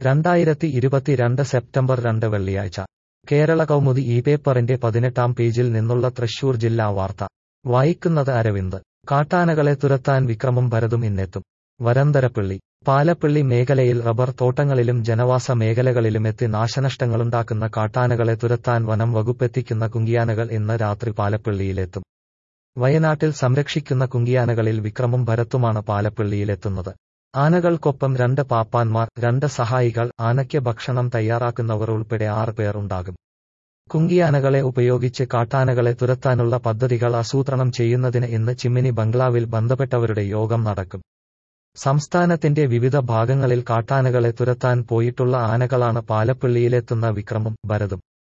രണ്ടായിരത്തി ഇരുപത്തിരണ്ട് സെപ്റ്റംബർ രണ്ട് വെള്ളിയാഴ്ച കേരള കൗമുദി ഈ പേപ്പറിന്റെ പതിനെട്ടാം പേജിൽ നിന്നുള്ള തൃശൂർ ജില്ലാ വാർത്ത വായിക്കുന്നത് അരവിന്ദ് കാട്ടാനകളെ തുരത്താൻ വിക്രമും ഭരതും ഇന്നെത്തും വരന്തരപ്പിള്ളി പാലപ്പിള്ളി മേഖലയിൽ റബ്ബർ തോട്ടങ്ങളിലും ജനവാസ മേഖലകളിലുമെത്തി നാശനഷ്ടങ്ങളുണ്ടാക്കുന്ന കാട്ടാനകളെ തുരത്താൻ വനം വകുപ്പെത്തിക്കുന്ന കുങ്കിയാനകൾ ഇന്ന് രാത്രി പാലപ്പിള്ളിയിലെത്തും വയനാട്ടിൽ സംരക്ഷിക്കുന്ന കുങ്കിയാനകളിൽ വിക്രമും ഭരത്തുമാണ് പാലപ്പിള്ളിയിലെത്തുന്നത് ആനകൾക്കൊപ്പം രണ്ട് പാപ്പാന്മാർ രണ്ട് സഹായികൾ ആനയ്ക്ക് ഭക്ഷണം തയ്യാറാക്കുന്നവർ ഉൾപ്പെടെ ആറ് പേർ ഉണ്ടാകും കുങ്കിയാനകളെ ഉപയോഗിച്ച് കാട്ടാനകളെ തുരത്താനുള്ള പദ്ധതികൾ ആസൂത്രണം ചെയ്യുന്നതിന് ഇന്ന് ചിമ്മിനി ബംഗ്ലാവിൽ ബന്ധപ്പെട്ടവരുടെ യോഗം നടക്കും സംസ്ഥാനത്തിന്റെ വിവിധ ഭാഗങ്ങളിൽ കാട്ടാനകളെ തുരത്താൻ പോയിട്ടുള്ള ആനകളാണ് പാലപ്പിള്ളിയിലെത്തുന്ന വിക്രമും ഭരതും